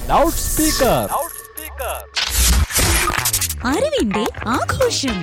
loud speaker അറിവിന്റെ ആഘോഷം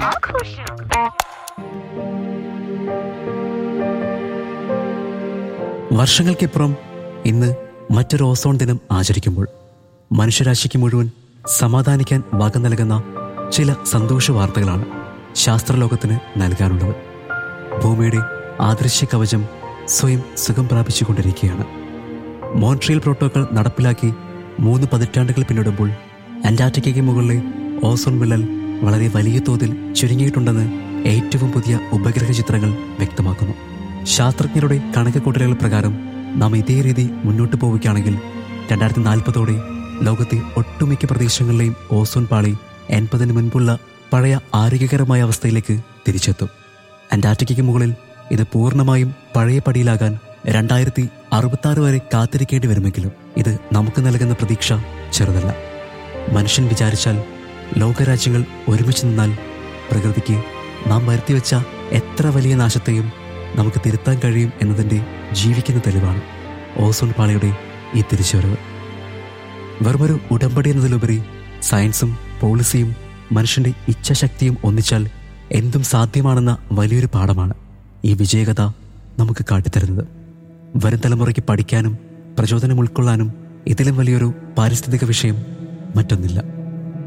വർഷങ്ങൾക്കിപ്പുറം ഇന്ന് മറ്റൊരു ഓസോൺ ദിനം ആചരിക്കുമ്പോൾ മനുഷ്യരാശിക്ക് മുഴുവൻ സമാധാനിക്കാൻ വക നൽകുന്ന ചില സന്തോഷ വാർത്തകളാണ് ശാസ്ത്രലോകത്തിന് നൽകാനുള്ളത് ഭൂമിയുടെ ആദൃശ്യ കവചം സ്വയം സുഖം പ്രാപിച്ചുകൊണ്ടിരിക്കുകയാണ് മോൺട്രിയൽ പ്രോട്ടോകോൾ നടപ്പിലാക്കി മൂന്ന് പതിറ്റാണ്ടുകൾ പിന്നിടുമ്പോൾ അന്റാർട്ടിക്കയ്ക്ക് മുകളിലെ ഓസോൺ വിള്ളൽ വളരെ വലിയ തോതിൽ ചുരുങ്ങിയിട്ടുണ്ടെന്ന് ഏറ്റവും പുതിയ ഉപഗ്രഹ ചിത്രങ്ങൾ വ്യക്തമാക്കുന്നു ശാസ്ത്രജ്ഞരുടെ കണക്കുകൂട്ടലുകൾ പ്രകാരം നാം ഇതേ രീതി മുന്നോട്ട് പോവുകയാണെങ്കിൽ രണ്ടായിരത്തി നാൽപ്പതോടെ ലോകത്തെ ഒട്ടുമിക്ക പ്രദേശങ്ങളിലെയും ഓസോൺ പാളി എൺപതിന് മുൻപുള്ള പഴയ ആരോഗ്യകരമായ അവസ്ഥയിലേക്ക് തിരിച്ചെത്തും അന്റാർട്ടിക്കയ്ക്ക് മുകളിൽ ഇത് പൂർണ്ണമായും പഴയ പടിയിലാകാൻ രണ്ടായിരത്തി അറുപത്തി ആറ് വരെ കാത്തിരിക്കേണ്ടി വരുമെങ്കിലും ഇത് നമുക്ക് നൽകുന്ന പ്രതീക്ഷ ചെറുതല്ല മനുഷ്യൻ വിചാരിച്ചാൽ ലോകരാജ്യങ്ങൾ ഒരുമിച്ച് നിന്നാൽ പ്രകൃതിക്ക് നാം വരുത്തിവെച്ച എത്ര വലിയ നാശത്തെയും നമുക്ക് തിരുത്താൻ കഴിയും എന്നതിൻ്റെ ജീവിക്കുന്ന തെളിവാണ് ഓസോൺ പാളിയുടെ ഈ തിരിച്ചുവരവ് വെറുമൊരു ഉടമ്പടി എന്നതിലുപരി സയൻസും പോളിസിയും മനുഷ്യന്റെ ഇച്ഛാശക്തിയും ഒന്നിച്ചാൽ എന്തും സാധ്യമാണെന്ന വലിയൊരു പാഠമാണ് ഈ വിജയകഥ നമുക്ക് കാട്ടിത്തരുന്നത് വരും തലമുറയ്ക്ക് പഠിക്കാനും പ്രചോദനം ഉൾക്കൊള്ളാനും ഇതിലും വലിയൊരു പാരിസ്ഥിതിക വിഷയം മറ്റൊന്നില്ല